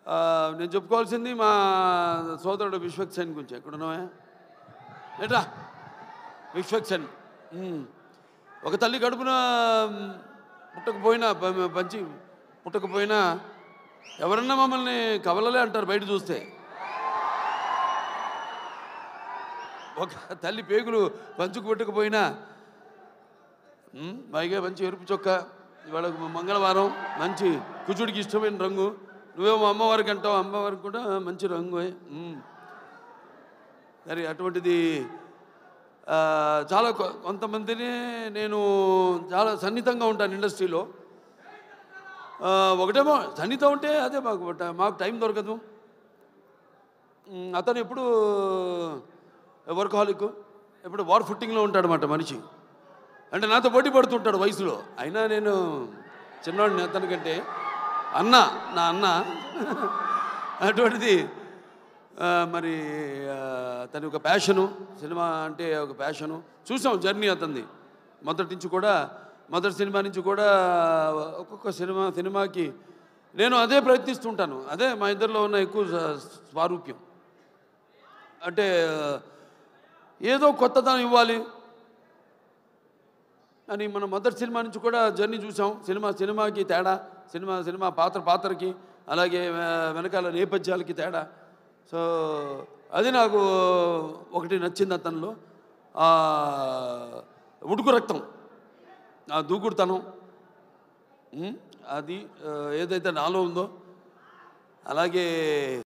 ఆ, నేను చెప్పుకోవాల్సింది మా సోదరుడు విశ్వక్ సేన్ గురించి ఎక్కడున్నావా ఏట్రా విశ్వక్ సేన్ ఉమ్. ఒక తల్లి కడుపున మ్, పుట్టకపోయినా ప- పంచి పుట్టకపోయినా ఎవరన్నా మమ్మల్ని కవలలే అంటారు బయట చూస్తే ఒక తల్లి పేగులు పంచుకు పుట్టకపోయినా ఉమ్, పైగా మంచి ఎరుపు చొక్క ఇవాళ మంగళవారం మంచి కుచుడికి ఇష్టమైన రంగు నువ్వేమో అమ్మవారికి అంటావు అమ్మవారికి కూడా మంచి రంగు ఉమ్. మరి అటువంటిది ఆ, చాలా కొ- కొంతమందిని నేను చాలా సన్నిహితంగా ఉంటాను ఇండస్ట్రీలో ఆ, ఒకటేమో సన్నిహితం ఉంటే అదే మాకు ట- మాకు టైం దొరకదు ఉమ్, అతను ఎప్పుడు వర్కహాలిక్ ఎప్పుడు వార్ ఫుట్టింగ్లో ఉంటాడనమాట మనిషి అంటే నాతో పోటీ పడుతుంటాడు వయసులో అయినా నేను చిన్నవాడిని అతనికంటే అన్న నా అన్న అటువంటిది ఆ, మరి ఆ, అతని ఒక ప్యాషను సినిమా అంటే ఒక ప్యాషను చూసాం జర్నీ అతనిది మొదటి నుంచి కూడా మొదటి సినిమా నుంచి కూడా ఒక్కొక్క సినిమా సినిమాకి నేను అదే ప్రయత్నిస్తుంటాను అదే మా ఇద్దరిలో ఉన్న ఎక్కువ స- స్వారూప్యం అంటే ఏదో కొత్తదనం ఇవ్వాలి అని మన మొదటి సినిమా నుంచి కూడా జర్నీ చూసాం సినిమా సినిమాకి తేడా సినిమా సినిమా పాత్ర పాత్రకి అలాగే వె- వెనకాల నేపథ్యాలకి తేడా సో అది నాకు ఒకటి నచ్చింది అతనిలో ఆ ఉడుకు రక్తం ఆ దూకుడుతనం ఉమ్, అది ఆ, ఏదైతే నాలో ఉందో అలాగే